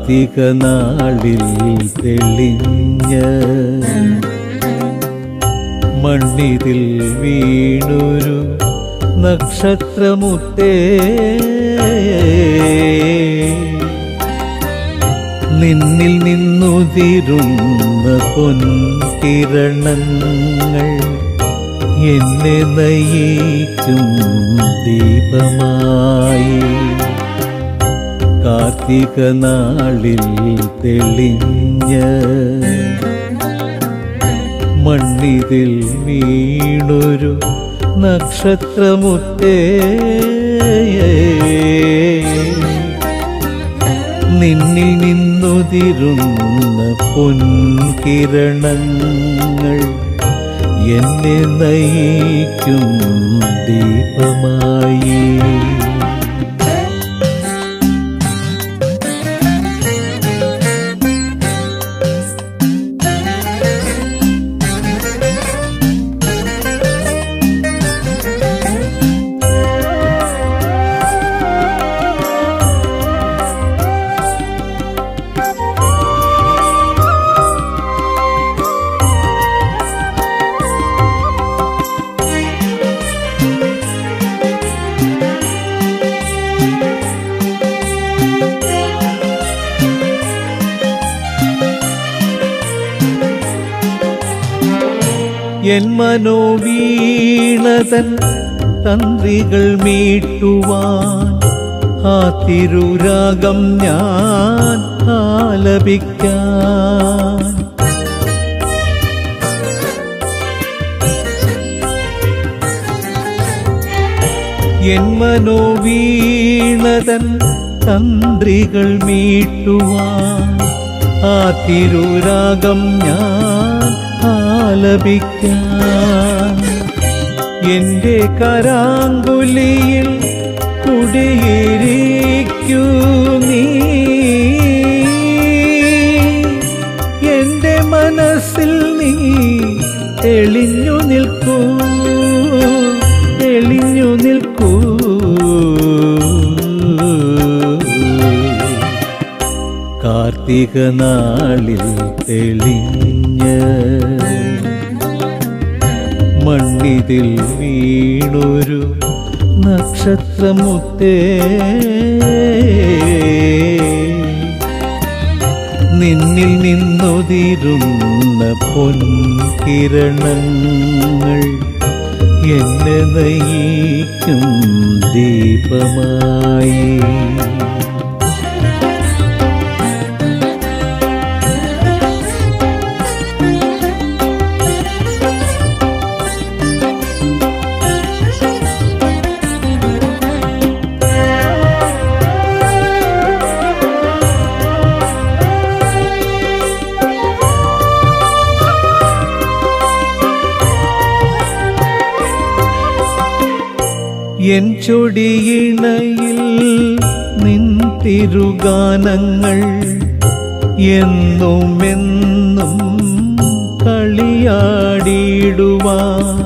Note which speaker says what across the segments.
Speaker 1: കാർത്തിക നാളിൽ തെളിഞ്ഞ മണ്ണിതിൽ വീണൊരു നക്ഷത്രമുത്തേ നിന്നിൽ നിന്നുതിരുന്ന പൊൻകിരണങ്ങൾ എന്നെ നയിക്കും ദീപമായി കാർത്തിക നാളിൽ തെളിഞ്ഞ മണ്ണിതിൽ വീണൊരു നക്ഷത്രമുത്തേ നിന്നിൽ നിന്നുതിരുന്ന പൊൻകിരണങ്ങൾ എന്നെ നയിക്കും ദീപമായി എൻ മനോവീണതൻ തന്ത്രികൾ മീട്ടുവാൻ ആ തിരുരാഗം ഞാൻ ആലപിക്കാൻ എൻ മനോവീണതൻ തന്ത്രികൾ മീട്ടുവാൻ ആ തിരുരാഗം ഞാൻ ആലപിക്കാൻ എന്റെ കരാങ്കുലിയിൽ കുടിയിരിക്കൂ നീ എന്റെ മനസ്സിൽ നീ തെളിഞ്ഞു നിൽക്കൂ തെളിഞ്ഞു നിൽക്കൂ കാർത്തിക നാളിൽ തെളിഞ്ഞ മണ്ണിതിൽ വീണൊരു നക്ഷത്രമുത്തേ നിന്നിൽ നിന്നുതിരുന്ന പൊൻകിരണങ്ങൾ എന്നെ നയിക്കും ദീപമായി എൻ ചൊടിയിണയിൽ നിൻ തിരുഗാനങ്ങൾ എന്നും എന്നും കളിയാടിയിടുവാൻ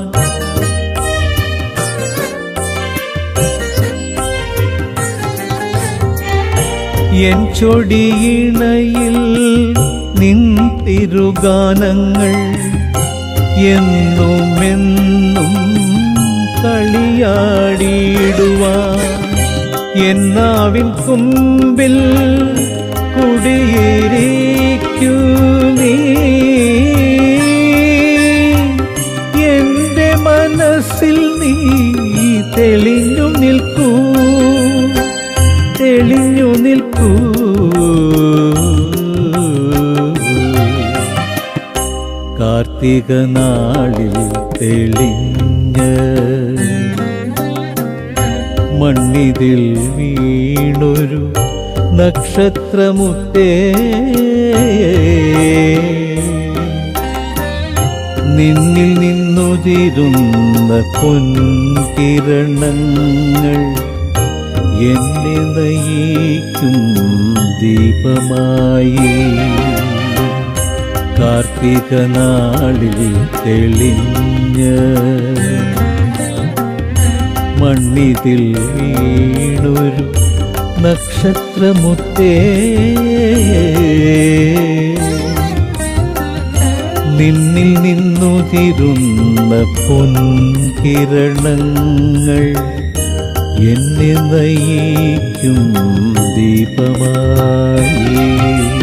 Speaker 1: എൻ ചൊടിയിണയിൽ നിൻ തിരുഗാനങ്ങൾ എന്നും എന്നും കളിയാടിയിടുവാൻ എന്നാവിൻ കുമ്പിൽ കുടിയേറിക്കൂ നീ എന്റെ മനസ്സിൽ നീ തെളിഞ്ഞു നിൽക്കൂ തെളിഞ്ഞു നിൽക്കൂ കാർത്തിക നാളിൽ തെളിഞ്ഞ മണ്ണിതിൽ വീണൊരു നക്ഷത്രമുത്തേ നിന്നിൽ നിന്നുതിരുന്ന പൊൻകിരണങ്ങൾ എന്നെ നയിക്കും ദീപമായി കാർത്തിക നാളിൽ തെളിഞ്ഞ മണ്ണിതിൽ വീണൊരു നക്ഷത്രമുത്തേ നിന്നിൽ നിന്നുതിരുന്ന പൊൻകിരണങ്ങൾ എന്നെ നയിക്കും ദീപമായി